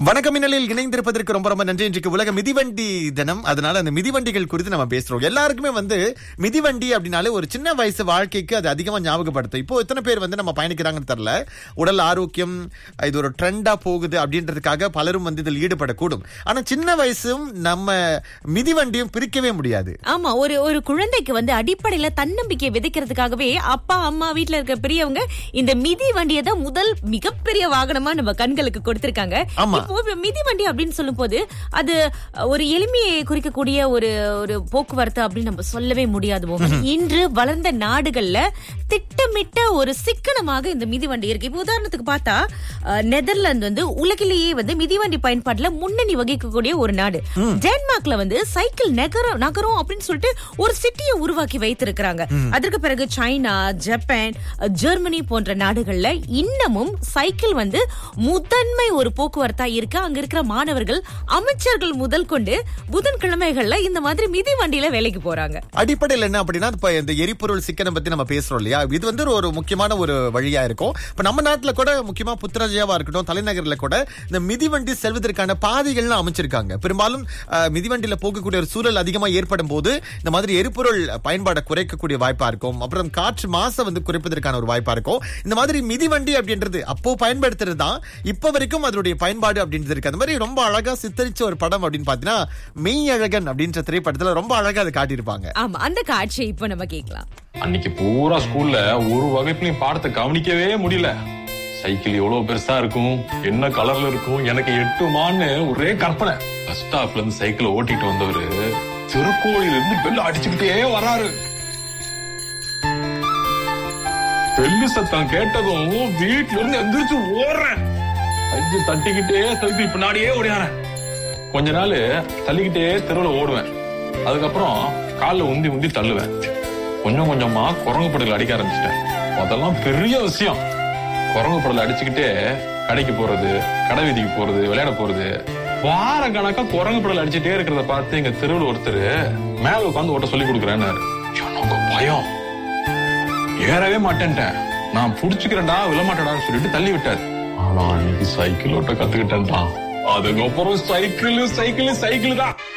வணக்கம் மின்னலில் இணைந்திருப்பதற்கு ரொம்ப ரொம்ப நன்றி இன்றைக்கு உலக மிதிவண்டி தினம் அதனால அந்த மிதிவண்டிகள் குறித்து நம்ம பேசுறோம் எல்லாருக்குமே வந்து மிதிவண்டி அப்படின்னாலே ஒரு சின்ன வயசு வாழ்க்கைக்கு அது அதிகமா ஞாபகப்படுத்தும் இப்போ எத்தனை பேர் வந்து நம்ம பயணிக்கிறாங்கன்னு தெரியல உடல் ஆரோக்கியம் இது ஒரு ட்ரெண்டா போகுது அப்படின்றதுக்காக பலரும் வந்து இதில் ஈடுபடக்கூடும் ஆனா சின்ன வயசும் நம்ம மிதிவண்டியும் பிரிக்கவே முடியாது ஆமா ஒரு ஒரு குழந்தைக்கு வந்து அடிப்படையில தன்னம்பிக்கை விதைக்கிறதுக்காகவே அப்பா அம்மா வீட்ல இருக்க பெரியவங்க இந்த மிதி வண்டியை தான் முதல் மிகப்பெரிய வாகனமா நம்ம கண்களுக்கு கொடுத்திருக்காங்க ஆமா. இப்போ இப்ப மிதி வண்டி அப்படின்னு சொல்லும்போது அது ஒரு எளிமையை குறிக்கக்கூடிய ஒரு ஒரு போக்குவரத்து அப்படின்னு நம்ம சொல்லவே முடியாது மோகன். இன்று வளர்ந்த நாடுகள்ல திட்டமிட்ட ஒரு சிக்கனமாக இந்த மிதிவண்டி இருக்கு இப்போ உதாரணத்துக்கு பார்த்தா அஹ், நெதர்லாந்து வந்து உலகிலேயே வந்து மிதிவண்டி பயன்பாட்டுல முன்னணி வகிக்கக்கூடிய ஒரு நாடு டென்மார்க்ல வந்து சைக்கிள் நகரம் நகரம் அப்படின்னு சொல்லிட்டு ஒரு சிட்டியை உருவாக்கி வைத்திருக்கிறாங்க அதற்கு பிறகு சைனா ஜப்பான் அஹ், ஜெர்மனி போன்ற நாடுகள்ல இன்னமும் சைக்கிள் வந்து முதன்மை ஒரு போக்குவரத்தா இருக்கு அங்க இருக்கிற மாணவர்கள் அமைச்சர்கள் முதல் கொண்டு புதன்கிழமைகள்ல இந்த மாதிரி மிதி வண்டியில வேலைக்கு போறாங்க அடிப்படையில் என்ன அப்படின்னா இப்ப இந்த எரிபொருள் சிக்கனம் பத்தி நம்ம பேசுறோம் இல்லையா இது வந்து ஒரு முக்கியமான ஒரு வழியா இருக்கும் இப்ப நம்ம நாட்டுல கூட முக்கியமா புத்ராஜயாவா இருக்கட்டும் தலைநகர்ல கூட இந்த மிதிவண்டி செல்வதற்கான பாதைகள்லாம் அமைச்சிருக்காங்க பெரும்பாலும் அஹ், மிதிவண்டியில போகக்கூடிய ஒரு சூழல் அதிகமா ஏற்படும் போது இந்த மாதிரி எரிபொருள் பயன்பாடை குறைக்கக்கூடிய வாய்ப்பா இருக்கும் அப்புறம் காற்று மாசை வந்து குறைப்பதற்கான ஒரு வாய்ப்பா இருக்கும் இந்த மாதிரி மிதிவண்டி அப்படின்றது அப்போ பயன்படுத்துறது தான் இப்ப வரைக்கும் அதனுடைய பயன்பாடு அப்படின்றது இருக்கு அந்த மாதிரி ரொம்ப அழகா சித்தரிச்ச ஒரு படம் அப்படின்னு பாத்தீங்கன்னா மெய்யழகன் அப்படின்ற திரைப்படத்துல ரொம்ப அழகா அதை காட்டியிருப்பாங்க ஆமா அந்த காட்சியை இப்ப நம்ம கேட்கலாம் அன்னைக்கு பூரா ஸ்கூல்ல ஒரு வகுப்புலயும் பாடத்தை கவனிக்கவே முடியல சைக்கிள் எவ்வளவு பெருசா இருக்கும் என்ன கலர்ல இருக்கும் எனக்கு எட்டுமான்னு ஒரே கற்பனை பஸ் ஸ்டாப்ல இருந்து சைக்கிளை ஓட்டிட்டு வந்தவரு திருக்கோயில இருந்து பெல் அடிச்சுக்கிட்டே வராரு பெல்லு சத்தம் கேட்டதும் வீட்டுல இருந்து எந்திரிச்சு ஓடுறேன் கையை தட்டிக்கிட்டே சைக்கிள் பின்னாடியே ஓடியாரேன் கொஞ்ச நாள் தள்ளிக்கிட்டே தெருவுல ஓடுவேன் அதுக்கப்புறம் கால்ல உந்தி உந்தி தள்ளுவேன் கொஞ்சம் கொஞ்சமா குரங்கு படல அடிக்க ஆரம்பிச்சிட்டேன் அதெல்லாம் பெரிய விஷயம் குரங்கு படல அடிச்சுக்கிட்டே கடைக்கு போறது கடை வீதிக்கு போறது விளையாட போறது வார கணக்கா குரங்கு படல அடிச்சுட்டே இருக்கிறத பார்த்து எங்க தெருவுல ஒருத்தர் மேல உட்காந்து ஓட்ட சொல்லி கொடுக்குறேன்னு எனக்கு பயம் ஏறவே மாட்டேன்ட்டேன் நான் புடிச்சுக்கிறேன்டா விழமாட்டேடான்னு சொல்லிட்டு தள்ளி விட்டாரு ஆனா அன்னைக்கு சைக்கிள் ஓட்ட கத்துக்கிட்டேன்டா அதுக்கப்புறம் சைக்கிள் சைக்கிள் சைக்கிள் தான்